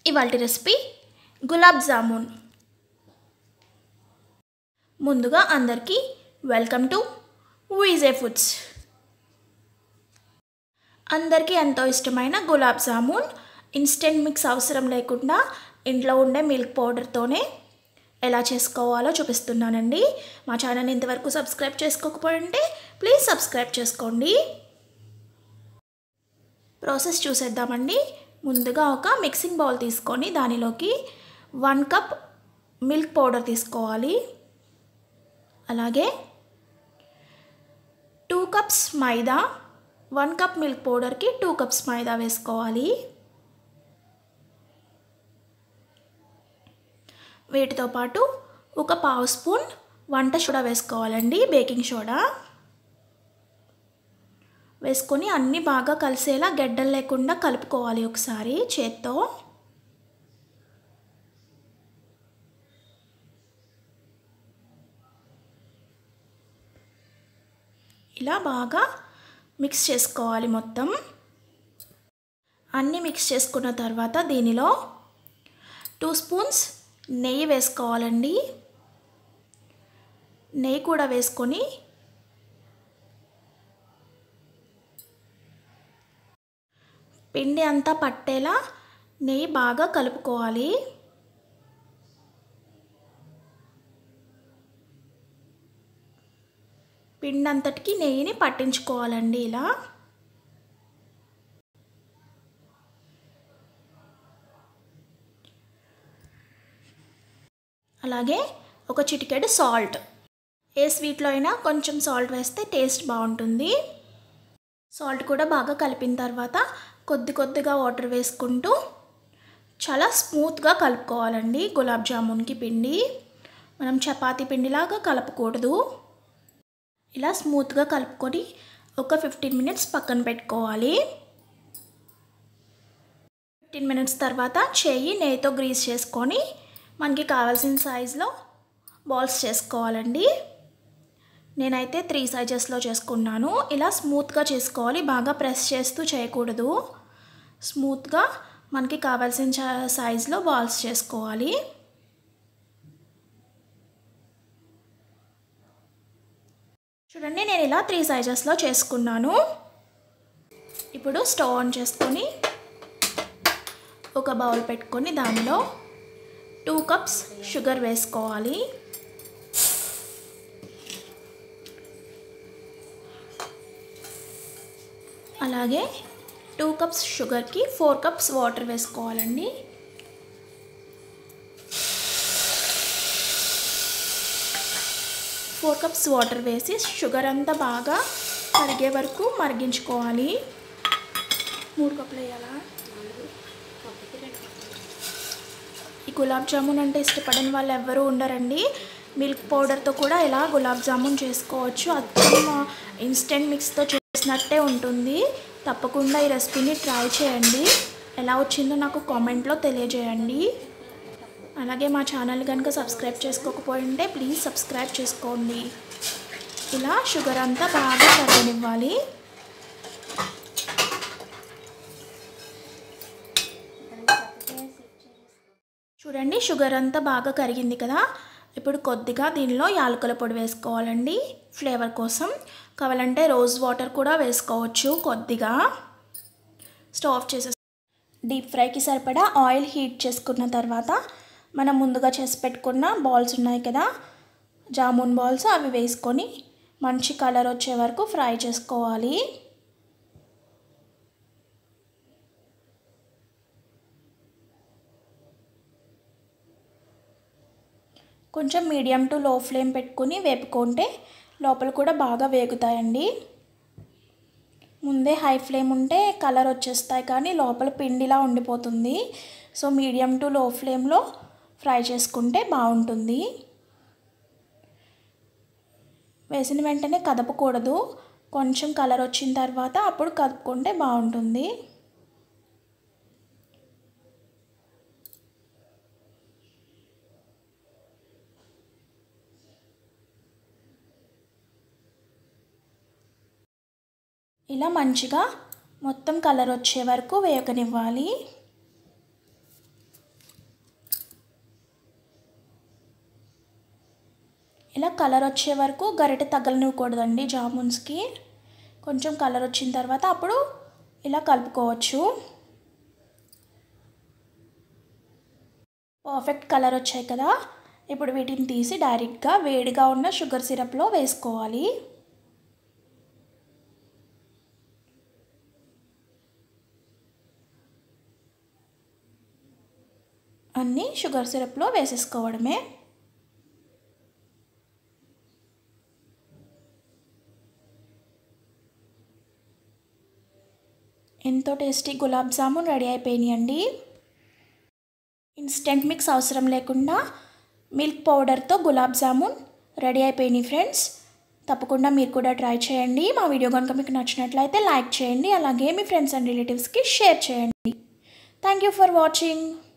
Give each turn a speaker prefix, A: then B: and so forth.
A: ఇవాళ రెసిపీ గులాబ్ జామున్ ముందుగా అందరికీ వెల్కమ్ టు వీజే ఫుడ్స్ అందరికీ ఎంతో ఇష్టమైన గులాబ్ జామున్ ఇన్స్టెంట్ మిక్స్ అవసరం లేకుండా ఇంట్లో ఉండే మిల్క్ పౌడర్తోనే ఎలా చేసుకోవాలో చూపిస్తున్నానండి మా ఛానల్ ఇంతవరకు సబ్స్క్రైబ్ చేసుకోకపోయింటే ప్లీజ్ సబ్స్క్రైబ్ చేసుకోండి ప్రాసెస్ చూసేద్దామండి ముందుగా ఒక మిక్సింగ్ బౌల్ తీసుకొని దానిలోకి వన్ కప్ మిల్క్ పౌడర్ తీసుకోవాలి అలాగే two cups maida one cup milk పౌడర్కి టూ కప్స్ మైదా వేసుకోవాలి వీటితో పాటు ఒక పావు స్పూన్ వంట సోడా వేసుకోవాలండి బేకింగ్ సోడా వేసుకొని అన్నీ బాగా కలిసేలా గడ్డలు లేకుండా కలుపుకోవాలి ఒకసారి చేత్తో ఇలా బాగా మిక్స్ చేసుకోవాలి మొత్తం అన్నీ మిక్స్ చేసుకున్న తర్వాత దీనిలో టూ స్పూన్స్ నెయ్యి వేసుకోవాలండి నెయ్యి కూడా వేసుకొని పిండి అంతా పట్టేలా నెయ్యి బాగా కలుపుకోవాలి పిండి అంతటికి నెయ్యిని పట్టించుకోవాలండి ఇలా అలాగే ఒక చిటికెడు సాల్ట్ ఏ స్వీట్లో అయినా కొంచెం సాల్ట్ వేస్తే టేస్ట్ బాగుంటుంది సాల్ట్ కూడా బాగా కలిపిన తర్వాత కొద్ది కొద్దిగా వాటర్ వేసుకుంటూ చాలా స్మూత్గా కలుపుకోవాలండి గులాబ్ జామున్కి పిండి మనం చపాతీ పిండిలాగా కలపకూడదు ఇలా స్మూత్గా కలుపుకొని ఒక ఫిఫ్టీన్ మినిట్స్ పక్కన పెట్టుకోవాలి ఫిఫ్టీన్ మినిట్స్ తర్వాత చేయి నెయ్యితో గ్రీస్ చేసుకొని మనకి కావాల్సిన సైజులో బాల్స్ చేసుకోవాలండి నేనైతే త్రీ సైజెస్లో చేసుకున్నాను ఇలా స్మూత్గా చేసుకోవాలి బాగా ప్రెస్ చేస్తూ చేయకూడదు స్మూత్గా మనకి కావాల్సిన సైజులో బాల్స్ చేసుకోవాలి చూడండి నేను ఇలా త్రీ సైజెస్లో చేసుకున్నాను ఇప్పుడు స్టవ్ ఆన్ చేసుకొని ఒక బౌల్ పెట్టుకొని దానిలో టూ కప్స్ షుగర్ వేసుకోవాలి అలాగే టూ కప్స్ షుగర్కి ఫోర్ కప్స్ వాటర్ వేసుకోవాలండి ఫోర్ కప్స్ వాటర్ వేసి షుగర్ అంతా బాగా కరిగే వరకు మరిగించుకోవాలి మూడు కప్పులు వేయాలా ఈ గులాబ్ జామున్ అంటే ఇష్టపడని వాళ్ళు ఎవ్వరూ ఉండరండి మిల్క్ పౌడర్తో కూడా ఇలా గులాబ్ జామున్ చేసుకోవచ్చు అచ్చం ఇన్స్టెంట్ మిక్స్తో చేసినట్టే ఉంటుంది తప్పకుండా ఈ రెసిపీని ట్రై చేయండి ఎలా వచ్చిందో నాకు కామెంట్లో తెలియజేయండి అలాగే మా ఛానల్ కనుక సబ్స్క్రైబ్ చేసుకోకపోయింటే ప్లీజ్ సబ్స్క్రైబ్ చేసుకోండి ఇలా షుగర్ అంతా బాగా కరగనివ్వాలి చూడండి షుగర్ అంతా బాగా కరిగింది కదా ఇప్పుడు కొద్దిగా దీనిలో యాలకుల పొడి వేసుకోవాలండి ఫ్లేవర్ కోసం కావాలంటే రోజ్ వాటర్ కూడా వేసుకోవచ్చు కొద్దిగా స్టవ్ ఆఫ్ చేసే డీప్ ఫ్రైకి సరిపడా ఆయిల్ హీట్ చేసుకున్న తర్వాత మనం ముందుగా చేసి పెట్టుకున్న బాల్స్ ఉన్నాయి కదా జామున్ బాల్స్ అవి వేసుకొని మంచి కలర్ వచ్చే వరకు ఫ్రై చేసుకోవాలి కొంచెం మీడియం టు లో ఫ్లేమ్ పెట్టుకుని వేపుకుంటే లోపల కూడా బాగా వేగుతాయండి ముందే హై ఫ్లేమ్ ఉంటే కలర్ వచ్చేస్తాయి కానీ లోపల పిండిలా ఉండిపోతుంది సో మీడియం టు లో ఫ్లేమ్లో ఫ్రై చేసుకుంటే బాగుంటుంది వేసిన వెంటనే కదపకూడదు కొంచెం కలర్ వచ్చిన తర్వాత అప్పుడు కదుపుకుంటే బాగుంటుంది ఇలా మంచిగా మొత్తం కలర్ వచ్చే వరకు వేయకనివ్వాలి ఇలా కలర్ వచ్చే వరకు గరిటె తగలనివ్వకూడదండి జామున్స్కి కొంచెం కలర్ వచ్చిన తర్వాత అప్పుడు ఇలా కలుపుకోవచ్చు పర్ఫెక్ట్ కలర్ వచ్చాయి కదా ఇప్పుడు వీటిని తీసి డైరెక్ట్గా వేడిగా ఉన్న షుగర్ సిరప్లో వేసుకోవాలి అన్నీ షుగర్ సిరప్లో వేసేసుకోవడమే ఎంతో టేస్టీ గులాబ్ జామున్ రెడీ అయిపోయినాయండి ఇన్స్టెంట్ మిక్స్ అవసరం లేకుండా మిల్క్ పౌడర్తో గులాబ్ జామున్ రెడీ అయిపోయినాయి ఫ్రెండ్స్ తప్పకుండా మీరు కూడా ట్రై చేయండి మా వీడియో కనుక మీకు నచ్చినట్లయితే లైక్ చేయండి అలాగే మీ ఫ్రెండ్స్ అండ్ రిలేటివ్స్కి షేర్ చేయండి థ్యాంక్ యూ ఫర్ వాచింగ్